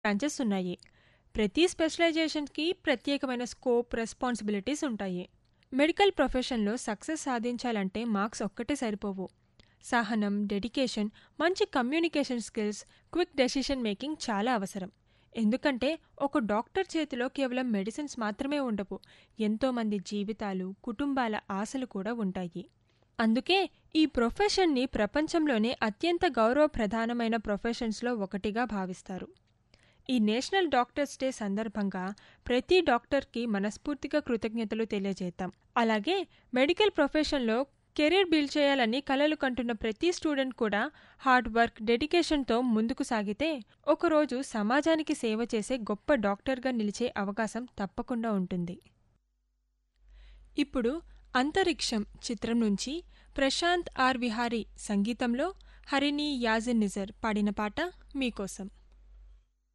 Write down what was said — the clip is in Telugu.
బ్రాంచెస్ ఉన్నాయి ప్రతి స్పెషలైజేషన్కి ప్రత్యేకమైన స్కోప్ రెస్పాన్సిబిలిటీస్ ఉంటాయి మెడికల్ ప్రొఫెషన్లో సక్సెస్ సాధించాలంటే మార్క్స్ ఒక్కటే సరిపోవు సహనం డెడికేషన్ మంచి communication skills quick decision making చాలా అవసరం ఎందుకంటే ఒక డాక్టర్ చేతిలో కేవలం మెడిసిన్స్ మాత్రమే ఉండవు ఎంతోమంది జీవితాలు కుటుంబాల ఆశలు కూడా ఉంటాయి అందుకే ఈ ప్రొఫెషన్ని ప్రపంచంలోనే అత్యంత గౌరవప్రధానమైన ప్రొఫెషన్స్లో ఒకటిగా భావిస్తారు ఈ నేషనల్ డాక్టర్స్ డే సందర్భంగా ప్రతి డాక్టర్కి మనస్ఫూర్తిగా కృతజ్ఞతలు తెలియజేద్దాం అలాగే మెడికల్ ప్రొఫెషన్లో కెరీర్ బిల్డ్ చేయాలని కలలు కంటున్న ప్రతి స్టూడెంట్ కూడా హార్డ్ వర్క్ డెడికేషన్తో ముందుకు సాగితే ఒకరోజు సమాజానికి సేవ చేసే గొప్ప డాక్టర్గా నిలిచే అవకాశం తప్పకుండా ఉంటుంది ఇప్పుడు అంతరిక్షం చిత్రం నుంచి ప్రశాంత్ ఆర్ విహారీ సంగీతంలో హరిణి యాజిన్ నిజర్ పాడిన పాట మీకోసం